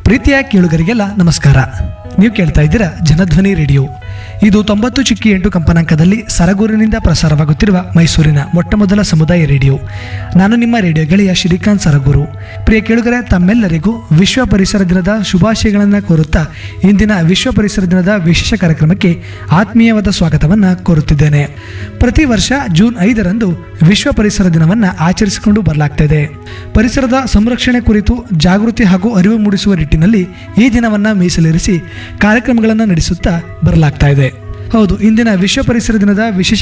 ಪ್ರೀತಿಯ ಕೇಳುಗರಿಗೆಲ್ಲ ನಮಸ್ಕಾರ ನೀವು ಕೇಳ್ತಾ ಇದ್ದೀರಾ ಜನಧ್ವನಿ ರೇಡಿಯೋ ಇದು ತೊಂಬತ್ತು ಚಿಕ್ಕಿ ಎಂಟು ಕಂಪನಾಂಕದಲ್ಲಿ ಸರಗೂರಿನಿಂದ ಪ್ರಸಾರವಾಗುತ್ತಿರುವ ಮೈಸೂರಿನ ಮೊಟ್ಟಮೊದಲ ಸಮುದಾಯ ರೇಡಿಯೋ ನಾನು ನಿಮ್ಮ ರೇಡಿಯೋ ಗೆಳೆಯ ಶ್ರೀಕಾಂತ್ ಸರಗೂರು ಪ್ರಿಯ ಕೇಳುಗರೆ ತಮ್ಮೆಲ್ಲರಿಗೂ ವಿಶ್ವ ಪರಿಸರ ದಿನದ ಶುಭಾಶಯಗಳನ್ನು ಕೋರುತ್ತಾ ಇಂದಿನ ವಿಶ್ವ ಪರಿಸರ ದಿನದ ವಿಶೇಷ ಕಾರ್ಯಕ್ರಮಕ್ಕೆ ಆತ್ಮೀಯವಾದ ಸ್ವಾಗತವನ್ನು ಕೋರುತ್ತಿದ್ದೇನೆ ಪ್ರತಿ ವರ್ಷ ಜೂನ್ ಐದರಂದು ವಿಶ್ವ ಪರಿಸರ ದಿನವನ್ನು ಆಚರಿಸಿಕೊಂಡು ಬರಲಾಗ್ತಾ ಪರಿಸರದ ಸಂರಕ್ಷಣೆ ಕುರಿತು ಜಾಗೃತಿ ಹಾಗೂ ಅರಿವು ಮೂಡಿಸುವ ನಿಟ್ಟಿನಲ್ಲಿ ಈ ದಿನವನ್ನು ಮೀಸಲಿರಿಸಿ ಕಾರ್ಯಕ್ರಮಗಳನ್ನು ನಡೆಸುತ್ತಾ ಬರಲಾಗ್ತಾ ಇದೆ ಹೌದು ಇಂದಿನ ವಿಶ್ವ ಪರಿಸರ ದಿನದ ವಿಶೇಷ